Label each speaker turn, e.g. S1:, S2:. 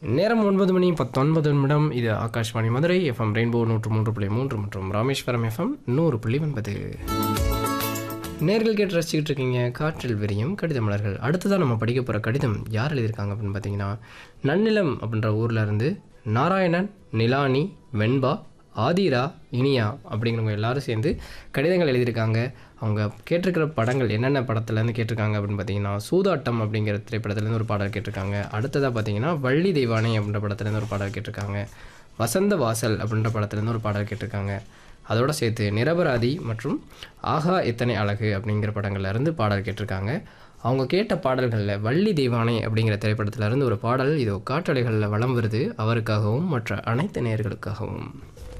S1: நேரம் ஒன்பது மணி பத்தொன்பது நிமிடம் இது ஆகாஷ்வாணி மதுரை எஃப்எம் ரெயின்போ நூற்று மூன்று புள்ளி மூன்று மற்றும் ராமேஸ்வரம் எஃப்எம் நூறு புள்ளி ஒன்பது நேர்கள் கேட்டு ரசிச்சுக்கிட்டு இருக்கீங்க காற்றில் விரியும் கடித மலர்கள் அடுத்ததாக நம்ம படிக்க போகிற கடிதம் யார் எழுதியிருக்காங்க அப்படின்னு பார்த்தீங்கன்னா நன்னிலம் அப்படின்ற ஊரில் இருந்து நாராயணன் நிலானி வெண்பா ஆதிரா இனியா அப்படிங்கிறவங்க எல்லாரும் சேர்ந்து கடிதங்கள் எழுதியிருக்காங்க அவங்க கேட்டிருக்கிற படங்கள் என்னென்ன படத்துலேருந்து கேட்டிருக்காங்க அப்படின்னு பார்த்தீங்கன்னா சூதாட்டம் அப்படிங்கிற திரைப்படத்துலேருந்து ஒரு பாடல் கேட்டிருக்காங்க அடுத்ததாக பார்த்தீங்கன்னா வள்ளி தெய்வானை அப்படின்ற படத்துலேருந்து ஒரு பாடல் கேட்டிருக்காங்க வசந்த வாசல் அப்படின்ற படத்துலேருந்து ஒரு பாடல் கேட்டிருக்காங்க அதோட சேர்த்து நிரபராதி மற்றும் ஆகா எத்தனை அழகு அப்படிங்கிற படங்கள்ல இருந்து பாடல் கேட்டிருக்காங்க அவங்க கேட்ட பாடல்களில் வள்ளி தெய்வானை அப்படிங்கிற திரைப்படத்துல இருந்து ஒரு பாடல் இதோ காற்றலைகளில் வலம் வருது அவருக்காகவும் மற்ற அனைத்து நேயர்களுக்காகவும்